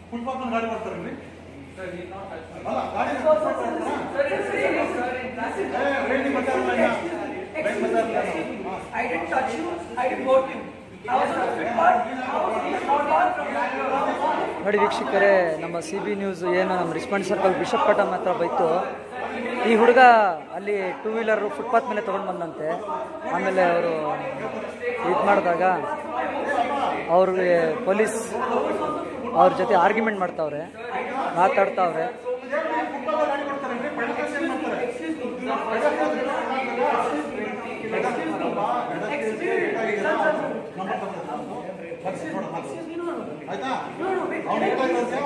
Full path ಗಾಡಿ ಮಾಡ್ತಾರೇನ್ರಿ ಅಲ್ಲ ಗಾಡಿ ರೇಣಿ ಬರ್ತಾರಲ್ಲ ಈಗ ರೇಣಿ ಬರ್ತಾರಲ್ಲ ಹಾ. I didn't touch you. I didn't vote you. I was on the flip part. I was not on from Bangalore. ನೋಡಿ ವೀಕ್ಷಕರೇ ನಮ್ಮ ಸಿ ಬಿ ನ್ಯೂಸ್ ಏನು ನಮ್ಮ ರಿಸ್ಪಾಂಡ್ ಸರ್ಕಲ್ ಬಿಷಪ್ ಕಟಮ್ ಹತ್ರ ಬೈತು ಈ ಹುಡುಗ ಅಲ್ಲಿ ಟೂ ವೀಲರ್ ಫುಟ್ಪಾತ್ ಮೇಲೆ ತೊಗೊಂಡು ಬಂದಂತೆ ಆಮೇಲೆ ಅವರು ಇದು ಮಾಡಿದಾಗ ಅವ್ರಿಗೆ ಪೊಲೀಸ್ ಅವ್ರ ಜೊತೆ ಆರ್ಗ್ಯುಮೆಂಟ್ ಮಾಡ್ತಾವ್ರೆ ಮಾತಾಡ್ತಾವ್ರೆ ಗಾಡಿ ಮಾಡ್ತಾರೇನ್ರಿ ಪೆಡಸ್ಟ್ರಿಯನ್ಸ್ ಏನ್ ಮಾಡ್ತಾರೆ ಆಯ್ತಾ ಅವ್ನು ಹೇಳ್ತಾ ಇರೋದು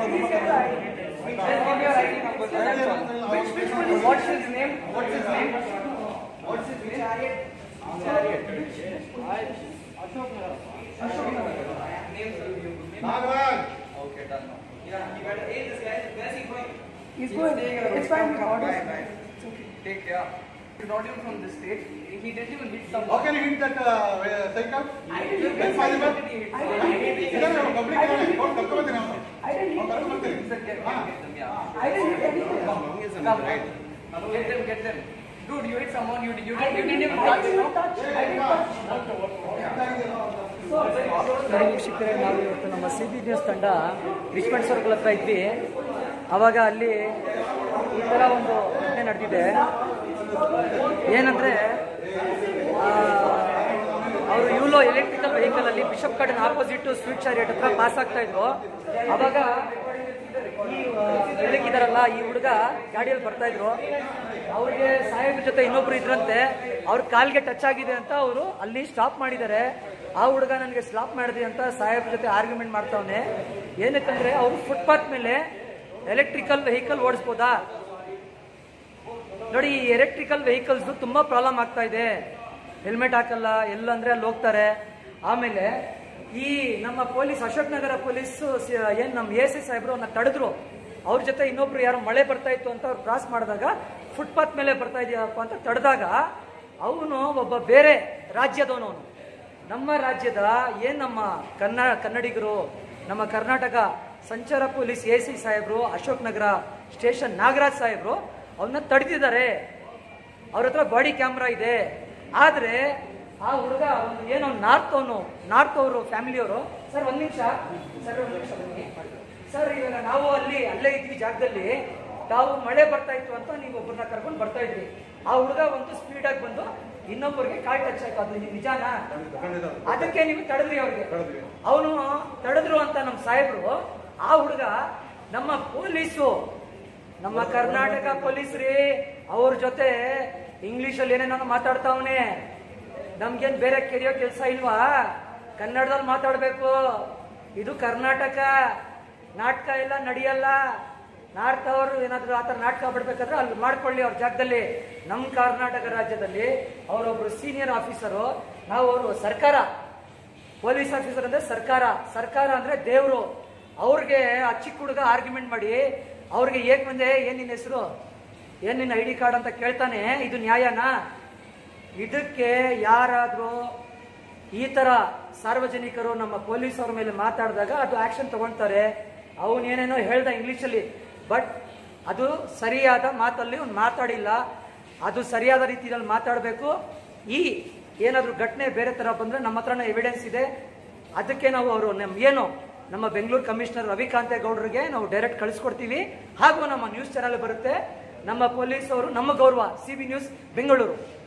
Just give your ID number. That's all. Which which one is what's his name? What's his name? What's his name? Chariot. Chariot. Ashok Nagar. Ashok Nagar. Name sir. Nagaraj Okay, done. Yeah, you better. Hey, this guy. Where's he going? He's going. It's fine. We got it. It's okay. Take care. He brought him from the state. He didn't even hit someone. Okay ನೀವು hit that cycle I didn't ಏನ್ ಮಾಡಿದ I didn't hit ಇದನ್ನ public phone ಕರ್ಕೊಂಡ್ಬರ್ತೀನಿ ಅವನು I didn't hit ಅವ್ನು ಕರ್ಕೊಂಡ್ಬರ್ತೀನಿ Sir, get, ಹಾ. get them, yeah. I didn't hit anything. Come, right? Get them, get them. Dude, you hit someone, you, you, didn't, you didn't even touch, no? I didn't touch. ನೋಡಿ ವೀಕ್ಷಕರೇ ನಾವು ಇವತ್ತು ನಮ್ಮ C B news ತಂಡ Richmond circle ಹತ್ರ ಇದ್ವಿ ಆವಾಗ ಅಲ್ಲಿ ಈ ಥರ ಒಂದು ಘಟನೆ ನಡೆದಿದೆ ಏನಂದರೆ ಅವರು ಯೂಲೋ ಎಲೆಕ್ಟ್ರಿಕಲ್ ವೆಹಿಕಲ್ ಅಲ್ಲಿ bishop Cotton opposite sweet chariot ಹತ್ರ ಪಾಸ್ ಆಗ್ತಾ ಇದ್ರು ಅವಾಗ ಈ ಬೆಳಕಿದಾರಲ್ಲ ಈ ಹುಡುಗ ಗಾಡಿಯಲ್ಲಿ ಬರ್ತಾ ಇದ್ರು ಅವ್ರಿಗೆ ಸಾಹೇಬ್ರ ಜೊತೆ ಇನ್ನೊಬ್ರು ಇದ್ರಂತೆ ಅವ್ರ ಕಾಲ್ಗೆ ಟಚ್ ಆಗಿದೆ ಅಂತ ಅವರು ಅಲ್ಲಿ ಸ್ಟಾಪ್ ಮಾಡಿದ್ದಾರೆ ಆ ಹುಡುಗ ನನಗೆ ಸ್ಟಾಪ್ ಮಾಡಿದೆ ಅಂತ ಸಾಹೇಬ್ರ ಜೊತೆ ಆರ್ಗ್ಯುಮೆಂಟ್ ಮಾಡ್ತಾವನೆ ಏನಕ್ಕಂದ್ರೆ ಅವರು ಫುಟ್ಪಾತ್ ಮೇಲೆ ಎಲೆಕ್ಟ್ರಿಕಲ್ ವೆಹಿಕಲ್ ಓಡಿಸ್ಬೋದಾ ನೋಡಿ ಈ ಎಲೆಕ್ಟ್ರಿಕಲ್ ವೆಹಿಕಲ್ಸ್ ತುಂಬಾ ಪ್ರಾಬ್ಲಮ್ ಆಗ್ತಾ ಇದೆ ಹೆಲ್ಮೆಟ್ ಹಾಕಲ್ಲ ಎಲ್ಲಂದ್ರೆ ಅಲ್ಲಿ ಹೋಗ್ತಾರೆ ಆಮೇಲೆ ಈ ನಮ್ಮ ಪೊಲೀಸ್ ಅಶೋಕ್ ನಗರ ಪೊಲೀಸ್ ಏನ್ ನಮ್ಮ ಎ ಸಿ ಸಾಹೇಬ್ರು ಅವ್ರನ್ನ ತಡೆದ್ರು ಅವ್ರ ಜೊತೆ ಇನ್ನೊಬ್ರು ಯಾರೋ ಮಳೆ ಬರ್ತಾ ಇತ್ತು ಅಂತ ಅವ್ರು ಕ್ರಾಸ್ ಮಾಡಿದಾಗ ಫುಟ್ಪಾತ್ ಮೇಲೆ ಬರ್ತಾ ಇದೆಯಪ್ಪ ಅಂತ ತಡೆದಾಗ ಅವನು ಒಬ್ಬ ಬೇರೆ ರಾಜ್ಯದವನು ಅವನು ನಮ್ಮ ರಾಜ್ಯದ ಏನ್ ನಮ್ಮ ಕನ್ನ ಕನ್ನಡಿಗರು ನಮ್ಮ ಕರ್ನಾಟಕ ಸಂಚಾರ ಪೊಲೀಸ್ ಎ ಸಿ ಸಾಹೇಬ್ರು ಅಶೋಕ್ ನಗರ ಸ್ಟೇಷನ್ ನಾಗರಾಜ್ ಸಾಹೇಬ್ರು ಅವನ್ನ ತಡೆದಿದ್ದಾರೆ ಅವ್ರ ಹತ್ರ ಬಾಡಿ ಕ್ಯಾಮ್ರಾ ಇದೆ ಆದ್ರೆ ಆ ಹುಡುಗ ಒಂದು ಏನೋ ನಾರ್ತ್ ಅವನು ನಾರ್ತ್ ಅವರು ಫ್ಯಾಮಿಲಿಯವರು ಸರ್ ಒಂದ್ ನಿಮಿಷ ಸರ್ ಒಂದ್ ನಿಮಿಷ ಬನ್ನಿ ಸರ್ ಇವಾಗ ನಾವು ಅಲ್ಲಿ ಅಲ್ಲೇ ಇದ್ವಿ ಜಾಗದಲ್ಲಿ ತಾವು ಮಳೆ ಬರ್ತಾ ಇತ್ತು ಅಂತ ನೀವು ಒಬ್ಬರನ್ನ ಕರ್ಕೊಂಡು ಬರ್ತಾ ಇದ್ರಿ ಆ ಹುಡುಗ ಒಂದು ಸ್ಪೀಡ್ ಆಗಿ ಬಂದು ಇನ್ನೊಬ್ಬರಿಗೆ ಕಾಲ್ ಟಚ್ ಆಯ್ತು ಅದು ನಿಜಾನಾ ಖಂಡಿತ ಅದಕ್ಕೆ ನೀವು ತಡೆದ್ರಿ ಅವ್ರಿಗೆ ತಡೆದ್ವಿ. ಅವನು ತಡೆದ್ರು ಅಂತ ನಮ್ಮ ಸಾಹೇಬ್ರು ಆ ಹುಡುಗ ನಮ್ಮ ಪೊಲೀಸು ನಮ್ಮ ಕರ್ನಾಟಕ ಪೊಲೀಸ್ ರೀ ಅವ್ರ ಜೊತೆ ಇಂಗ್ಲಿಷ್ ಅಲ್ಲಿ ಏನೇನೋ ಮಾತಾಡ್ತಾವನೆ ನಮ್ಗೇನ್ ಬೇರೆ ಕೆರಿಯೋ ಕೆಲಸ ಇಲ್ವಾ ಕನ್ನಡದಲ್ಲಿ ಮಾತಾಡ್ಬೇಕು ಇದು ಕರ್ನಾಟಕ ನಾಟಕ ಎಲ್ಲ ನಡೆಯಲ್ಲ ನಾರ್ತ್ ಅವರು ಏನಾದ್ರು ಆತರ ನಾಟಕ ಬಿಡ್ಬೇಕಾದ್ರೆ ಅಲ್ಲಿ ಮಾಡ್ಕೊಳ್ಳಿ ಅವ್ರ ಜಾಗದಲ್ಲಿ ನಮ್ಮ ಕರ್ನಾಟಕ ರಾಜ್ಯದಲ್ಲಿ ಅವರೊಬ್ರು ಸೀನಿಯರ್ ಆಫೀಸರು ನಾವು ಅವರು ಸರ್ಕಾರ ಪೊಲೀಸ್ ಆಫೀಸರ್ ಅಂದ್ರೆ ಸರ್ಕಾರ ಸರ್ಕಾರ ಅಂದ್ರೆ ದೇವರು ಅವ್ರಿಗೆ ಆ ಚಿಕ್ಕ ಹುಡುಗ ಆರ್ಗ್ಯುಮೆಂಟ್ ಮಾಡಿ ಅವ್ರಿಗೆ ಏಕ್ ಬಂದೆ ಏನ್ ನಿನ್ನ ಹೆಸರು ಏನ್ ನಿನ್ನ ಐ ಡಿ ಕಾರ್ಡ್ ಅಂತ ಕೇಳ್ತಾನೆ ಇದು ನ್ಯಾಯನಾ ಇದಕ್ಕೆ ಯಾರಾದ್ರೂ ಈ ತರ ಸಾರ್ವಜನಿಕರು ನಮ್ಮ ಪೊಲೀಸ್ ಅವ್ರ ಮೇಲೆ ಮಾತಾಡಿದಾಗ ಅದು ಆಕ್ಷನ್ ತಗೊಳ್ತಾರೆ ಅವನ್ ಏನೇನೋ ಹೇಳ್ದ ಇಂಗ್ಲಿಷಲ್ಲಿ ಬಟ್ ಅದು ಸರಿಯಾದ ಮಾತಲ್ಲಿ ಅವ್ನು ಮಾತಾಡಿಲ್ಲ ಅದು ಸರಿಯಾದ ರೀತಿಯಲ್ಲಿ ಮಾತಾಡಬೇಕು ಈ ಏನಾದರೂ ಘಟನೆ ಬೇರೆ ತರ ಬಂದ್ರೆ ನಮ್ಮ ಹತ್ರನ ಎವಿಡೆನ್ಸ್ ಇದೆ ಅದಕ್ಕೆ ನಾವು ಅವರು ನಮ್ ಏನು ನಮ್ಮ ಬೆಂಗಳೂರು ಕಮಿಷನರ್ ರವಿಕಾಂತೇಗೌಡರಿಗೆ ನಾವು ಡೈರೆಕ್ಟ್ ಕಳಿಸ್ಕೊಡ್ತೀವಿ ಹಾಗೂ ನಮ್ಮ ನ್ಯೂಸ್ ಚಾನಲ್ ಬರುತ್ತೆ ನಮ್ಮ ಪೊಲೀಸ್ ಅವರು ನಮ್ಮ ಗೌರವ ಸಿ ಬಿ ನ್ಯೂಸ್ ಬೆಂಗಳೂರು